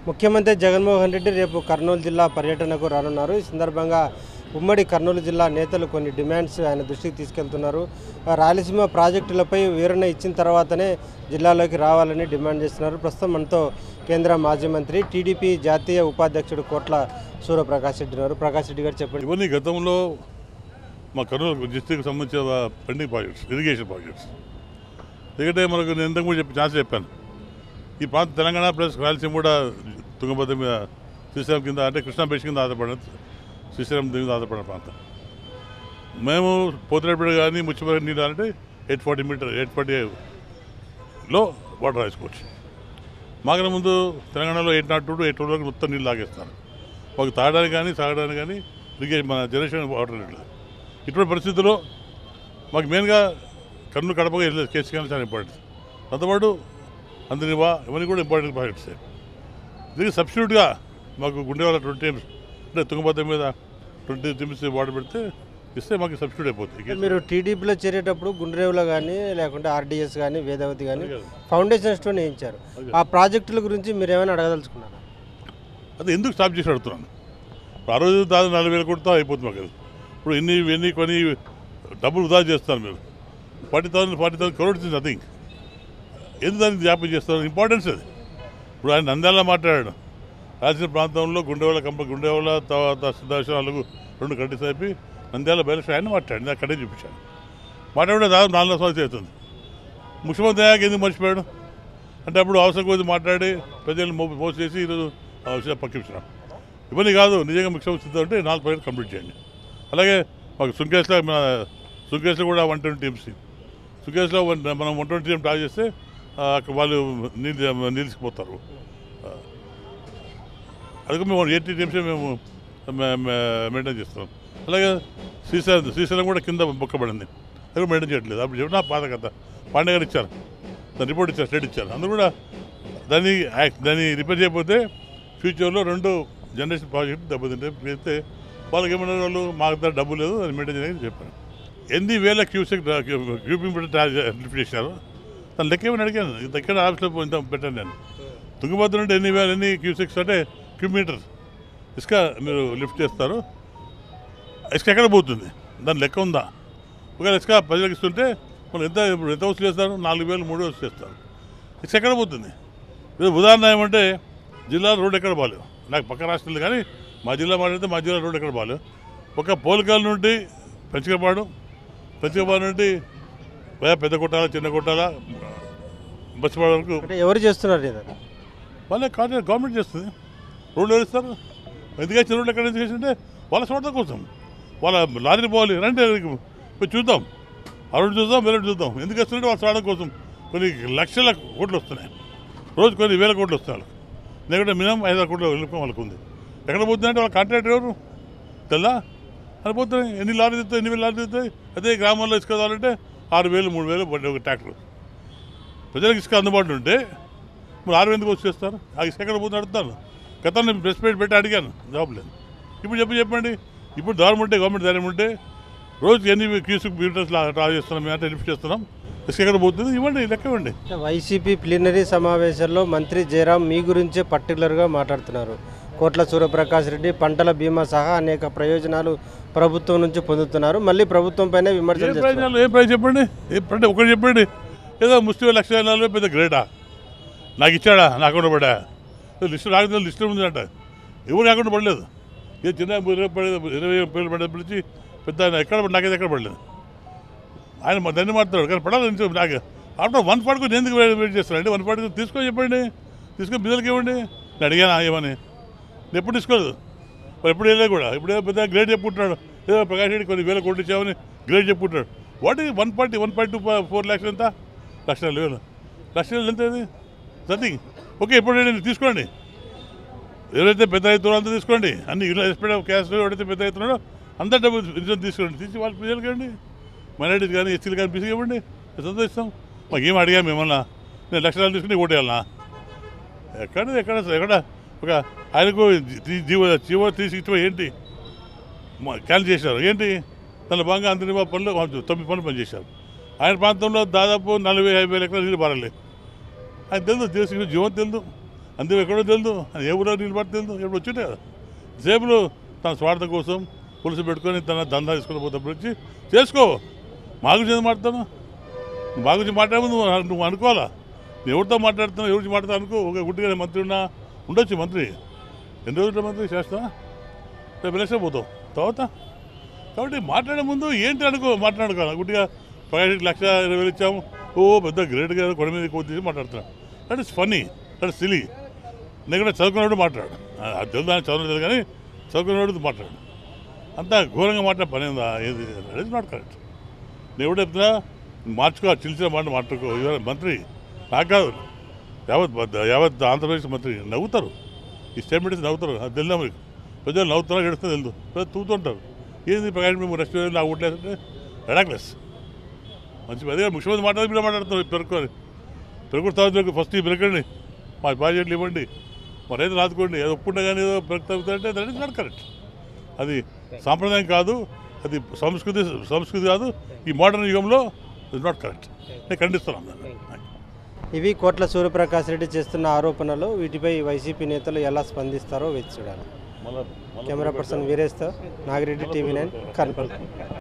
ముఖ్యమంత్రి జగన్మోహన్ రెడ్డి రేపు కర్నూలు జిల్లా పర్యటనకు రానున్నారు ఈ సందర్భంగా ఉమ్మడి కర్నూలు జిల్లా నేతలు కొన్ని డిమాండ్స్ ఆయన దృష్టికి తీసుకెళ్తున్నారు ఆ రాయలసీమ ప్రాజెక్టులపై వివరణ ఇచ్చిన తర్వాతనే జిల్లాలోకి రావాలని డిమాండ్ చేస్తున్నారు ప్రస్తుతం మనతో కేంద్ర మాజీ మంత్రి టీడీపీ జాతీయ ఉపాధ్యక్షుడు కోట్ల సూర్యప్రకాష్ రెడ్డి ఉన్నారు ప్రకాష్ రెడ్డి గారు చెప్పండి ఇవన్నీ గతంలో మా కర్నూలు డిస్టిక్ సంబంధించిన పెండింగ్ ప్రాజెక్ట్స్ ఇరిగేషన్ ప్రాజెక్ట్స్ ఎందుకంటే మనకు నేను ఇంతకు ముందు చెప్పి ఛాన్స్ చెప్పాను ఈ ప్రాంతం తెలంగాణ ప్లస్ రాయలసీమ కూడా తుంగభద్ర మీద శ్రీశైలం కింద అంటే కృష్ణా బేస్ కింద ఆధారపడిన శ్రీశైలం మీద ఆధారపడిన ప్రాంతం మేము పోతిరెడ్డి కానీ ముచ్చిపల్లి నీళ్ళు అంటే ఎయిట్ ఫార్టీ మీటర్ ఎయిట్ ఫార్టీలో వాటర్ వేసుకోవచ్చు మాకన ముందు తెలంగాణలో eight nought two eight two వరకు మొత్తం నీళ్ళు లాగేస్తారు మాకు తాగడానికి కానీ తాగడానికి కానీ ఇరిగేషన్ మన జనరేషన్ వాటర్ లేదు ఇటువంటి పరిస్థితుల్లో మాకు మెయిన్గా కర్నూలు కడపగా వెళ్ళేది కేసు కానీ చాలా ఇంపార్టెంట్ దాంతోపాటు అందరివా ఇవన్నీ కూడా ఇంపార్టెంట్ ప్రాజెక్ట్స్ దీనికి సబ్స్టిట్యూట్గా మాకు గుండెవాళ్ళ ట్వంటీ టీమ్స్ అంటే తుంగభద్ర మీద ట్వంటీ టీమ్స్ వాటర్ పెడితే ఇస్తే మాకు సబ్స్టిట్యూట్ అయిపోతుంది మీరు టీడీపీలో చేరేటప్పుడు గుండ్రేవులో కానీ లేకుంటే ఆర్డీఎస్ కానీ వేదవతి కానీ ఫౌండేషన్ స్టోన్ వేయించారు ఆ ప్రాజెక్టుల గురించి మీరు ఏమైనా అడగదలుచుకున్నారా అది ఎందుకు స్టాప్ చేసి అడుగుతున్నాను ఇప్పుడు ఆ రోజు దాదాపు నలభై వేల కోటితో అయిపోతుంది మాకు అది ఇప్పుడు ఎన్ని ఎన్ని కొన్ని డబ్బులు వృధా చేస్తారు మీరు forty thousand forty thousand crores is nothing ఎందుకు దానికి జ్ఞాపకం చేస్తారు ఇంపార్టెన్స్ అది ఇప్పుడు ఆయన నంద్యాల మాట్లాడాడు రాసిన ప్రాంతంలో గుండెవాళ్ళ కంప గుండెవాళ్ళ తర్వాత సిద్ధాశ్రాలకు రెండు కట్టి అయిపోయి నంద్యాల బయలుదేరి ఆయన మాట్లాడు నాకు కట్టే చూపించాను మాట్లాడే దాదాపు నాలుగు సంవత్సరాలు అవుతుంది ముఖ్యమంత్రి అయ్యాక ఎందుకు మర్చిపోయాడు అంటే అప్పుడు అవసరం కొద్ది మాట్లాడి ప్రజలు మో మోసం చేసి ఈరోజు ఆ విషయాలు పక్కించడం ఇవన్నీ కాదు నిజంగా ముఖ్యమంత్రి అంటే నాలుగు ప్రాజెక్ట్ కంప్లీట్ చేయండి అలాగే మాకు సుంకేశ్లో మన సుంకేశ్లో కూడా వన్ ట్వంటీ టీమ్స్ సుంకేశ్లో వన్ మనం వన్ ట్వంటీ టీమ్ డ్రా చేస్తే ఆ, అక్కడ వాళ్ళు నీళ్ళు నిలిచిపోతారు అందుకే మేము ఎయిటీ టీమ్సే మేము మెయింటైన్ చేస్తున్నాం అలాగే శ్రీశైలం శ్రీశైలం కూడా కింద బొక్కబడింది అది కూడా మెయింటైన్ చేయట్లేదు అప్పుడు చెప్పిన పాత కథ పాండే గారు ఇచ్చారు దాని రిపోర్ట్ ఇచ్చారు స్టేట్ ఇచ్చారు అందరూ కూడా దాన్ని యాక్- దాన్ని రిపేర్ చేయకపోతే ఫ్యూచర్లో రెండు జనరేషన్ ప్రాజెక్ట్ దెబ్బతింటే అయితే వాళ్ళకి ఏమన్నారు వాళ్ళు మాకు దగ్గర డబ్బు లేదు అది మెయింటైన్ చేయని చెప్పారు ఎన్ని వేల క్యూసెక్ క్యూపింగ్ పెట్టి లిఫ్ట్ చేశారు దాని లెక్క ఏమని అడిగాను ఇది ఎక్కడ ఆఫీస్లో పోయి ఇంత పెట్టాను నేను తుంగభద్ర నుండి ఎన్ని వేల ఎన్ని క్యూసెక్స్ అంటే క్యూ మీటర్ ఇసుక మీరు లిఫ్ట్ చేస్తారు ఇసుక ఎక్కడ పోతుంది దాని లెక్క ఉందా ఒకవేళ ఇసుక ప్రజలకు ఇస్తుంటే మనం ఎంత ఇప్పుడు ఎంత వసూలు చేస్తారు నాలుగు వేలు మూడు వసూలు చేస్తారు ఇసుక ఎక్కడ పోతుంది ఇది ఉదాహరణ ఏమంటే జిల్లాలో రోడ్డు ఎక్కడ బాగాలేవు నాకు పక్క రాష్ట్రాలు కానీ మా జిల్లా మాట్లాడితే మా జిల్లా రోడ్డు ఎక్కడ బాగాలేవు ఒక పోలికల నుండి పెంచకపాడు పెంచకపాడు నుండి వయా పెద్ద కొట్టాల చిన్న కొట్టాల బస్సుపాడు వరకు అంటే ఎవరు చేస్తున్నారు ఇది వాళ్ళే కాంట్రాక్ట్ గవర్నమెంట్ చేస్తుంది రోడ్లు ఎవరు ఇస్తారు ఎందుకు వచ్చిన రోడ్లు ఎక్కడ ఎందుకు వేసింటే వాళ్ళ స్వార్థం కోసం వాళ్ళ లారీ పోవాలి రండి ఇక్కడికి. పోయి చూద్దాం ఆ రోడ్డు చూద్దాం వేరే రోడ్డు చూద్దాం ఎందుకు వస్తుంటే వాళ్ళ స్వార్థం కోసం కొన్ని లక్షల కోట్లు వస్తున్నాయి రోజు కొన్ని వేల కోట్లు వస్తాయి వాళ్ళకి లేకుంటే మినిమం ఐదు ఆరు కోట్లు వెళ్ళిపోయి వాళ్ళకు ఉంది ఎక్కడ పోతుందంటే వాళ్ళ కాంట్రాక్టర్ ఎవరు తెల్లా అని పోతున్నాయి ఎన్ని లారీలు తిరుగుతాయి ఎన్ని వేలు లారీలు తిరుగుతాయి అదే గ్రామాల్లో ఇసుక కావాలంటే ఆరు వేలు మూడు వేలు పడ్డాయి ఒక ట్రాక్టర్ ప్రజలకు ఇసుక అందుబాటులో ఉంటే మరి ఆరు ఎందుకు వచ్చేస్తారు ఆ ఇసుక ఎక్కడ పోతుంది అడుగుతాను గతంలో నేను ప్రెస్ మీట్ పెట్టి అడిగాను జవాబు లేదు ఇప్పుడు చెప్పి చెప్పండి ఇప్పుడు దారం ఉంటే గవర్నమెంట్ ధైర్యం ఉంటే రోజు ఎన్ని క్యూసుకు మీటర్స్ డ్రా చేస్తున్నాం మేము అంటే లిఫ్ట్ చేస్తున్నాం ఇసుక ఎక్కడ పోతుంది ఇవ్వండి లెక్క ఇవ్వండి వైసీపీ ప్లీనరీ సమావేశంలో మంత్రి జయరాం మీ గురించే పర్టికులర్గా మాట్లాడుతున్నారు కోట్ల సూర్యప్రకాష్ రెడ్డి పంటల బీమా సహా అనేక ప్రయోజనాలు ప్రభుత్వం నుంచి పొందుతున్నారు మళ్ళీ ప్రభుత్వం పైన ఏ విమర్శలు చేస్తున్నారు ప్రయోజనాలు ఏ ప్రైజ్ చెప్పండి ఏ అంటే ఒకటి చెప్పండి ఏదో ముస్లిం లక్ష నలభై పెద్ద గ్రేటా నాకు ఇచ్చాడా నా అకౌంట్ పడా లిస్టు నాకు లిస్టు ఉందంట ఎవరు అకౌంట్ పడలేదు ఏ చిన్న ఇరవై పడలేదు ఇరవై పేర్లు పడేది పిలిచి పెద్ద ఆయన ఎక్కడ పడ- నాకైతే ఎక్కడ పడలేదు ఆయన మా దాన్ని మాట్లాడు కానీ పడాలి నుంచి నాకు ఆఫ్టర్ వన్ పార్ట్కు నేను ఎందుకు వెయిట్ చేస్తానండి వన్ పార్ట్కు తీసుకొని చెప్పండి తీసుకొని బిజలకి ఇవ్వండి నేను అడిగాను ఏమని నేను ఎప్పుడు తీసుకోలేదు మరి ఎప్పుడు వెళ్ళలేదు కూడా ఇప్పుడు ఏదో పెద్ద గ్రేడ్ చెప్పుకుంటున్నాడు ఏదో ప్రకాష్ రెడ్డి కొన్ని వేల కోట్లు ఇచ్చామని గ్రేడ్ చెప్పుకుంటాడు వాట్ ఈ one party one point two four lakhs ఎంత లక్ష నాలుగు వేలు లక్ష నాలుగు ఎంత అది నథింగ్ ఓకే ఇప్పుడు నేను తీసుకోండి ఎవరైతే పెద్ద రైతులు అంతా తీసుకోండి అన్ని ఇలా ఎస్పెడ్ క్యాష్ ఎవరైతే పెద్ద రైతున్నాడో అంత డబ్బు ఇన్సూరెన్స్ తీసుకోండి తీసి వాళ్ళ ప్రజలకు ఇవ్వండి మైనార్టీస్ కానీ ఎస్సీలు కానీ బీసీ ఇవ్వండి సంతోషిస్తాం మాకు ఏం అడిగాము ఏమన్నా నేను లక్షణాలు తీసుకుని ఓటేయాలనా ఎక్కడ ఎక్కడ ఎక్కడ ఒక ఆయనకు జీ- జీవో జీవో తీసి ఇచ్చిన ఏంటి క్యాన్సిల్ చేశారు ఏంటి తన భాగంగా అందరి పనులు తొమ్మిది పనులు పనిచేశారు ఆయన ప్రాంతంలో దాదాపు నలభై యాభై వేల ఎకరాలు నీళ్ళు పారలేదు ఆయన తెలుసు దేశం జీవం తెలుసు అందుకు ఎక్కడో తెలియదు అది ఏ ఊరో నిలబడి తెలియదు ఎప్పుడు వచ్చిండే కదా సేపులు తన స్వార్థం కోసం పులుసు పెట్టుకొని తన దందా తీసుకుని పోతే వచ్చి చేసుకో మా గురించి ఎందుకు మాట్లాడతాను నువ్వు మా గురించి మాట్లాడే నువ్వు నువ్వు అనుకోవాలా నువ్వు ఎవరితో మాట్లాడుతున్నావు ఎవరి గురించి మాట్లాడుతా అనుకో ఒక గుడ్డిగా మంత్రి ఉన్నా ఉండొచ్చు మంత్రి ఎన్ని రోజుల మంత్రి చేస్తా రేపు ఎలక్షన్ పోతావు తర్వాత కాబట్టి మాట్లాడే ముందు ఏంటి అనుకో మాట్లాడుకోవాలి గుడ్డిగా పైకి లక్ష ఇరవై వేలు ఇచ్చాము ఓ పెద్ద గ్రేట్గా కొండ మీద కొద్ది మాట్లాడుతున్నాను that is funny that is silly నేను కూడా చదువుకున్నప్పుడు మాట్లాడు అది తెలుసు దాన్ని చదవలేదు కానీ చదువుకున్నప్పుడు మాట్లాడు అంత ఘోరంగా మాట్లాడే పని ఉందా ఏది దట్ ఇస్ నాట్ కరెక్ట్ నేను ఎవడు చెప్తున్నా మార్చుకో చిలిచిన మాట మాట్లాడుకో ఇవాళ మంత్రి నాకు కాదు యావత్ బద్ద- యావత్ ఆంధ్రప్రదేశ్ మంత్రి నవ్వుతారు ఈ స్టేట్మెంట్స్ నవ్వుతారు అది తెలుదా మీకు ప్రజలు నవ్వుతున్నా గడుస్తుంది తెలుదు ప్రజలు తూతుంటారు ఏంది ప్రకాశం మేము రెస్టారెంట్ నాకు ఉండలేదంటే రెడాక్లెస్ మంచి అదే ముఖ్యమంత్రి మాట్లాడి మీరు మాట్లాడుతున్నారు పెరుక్కొని పెరుగు తాగుతారు ఫస్ట్ ఈ పెరగండి మా బాధ్యతలు ఇవ్వండి మరి ఏదో రాదుకోండి ఏదో ఒప్పుండే కానీ ఏదో పెరుగు తాగుతారంటే దట్ ఇస్ నాట్ కరెక్ట్ అది సాంప్రదాయం కాదు అది సంస్కృతి సంస్కృతి కాదు ఈ మోడర్న్ యుగంలో ఇస్ నాట్ కరెక్ట్ నేను ఖండిస్తున్నాను దాన్ని. ఇవి కోట్ల సూర్యప్రకాష్ రెడ్డి చేస్తున్న ఆరోపణలు వీటిపై వైసీపీ నేతలు ఎలా స్పందిస్తారో వేచి చూడాలి కెమెరా పర్సన్ వీరేష్తో నాగిరెడ్డి టీవీ నైన్ కర్నూలు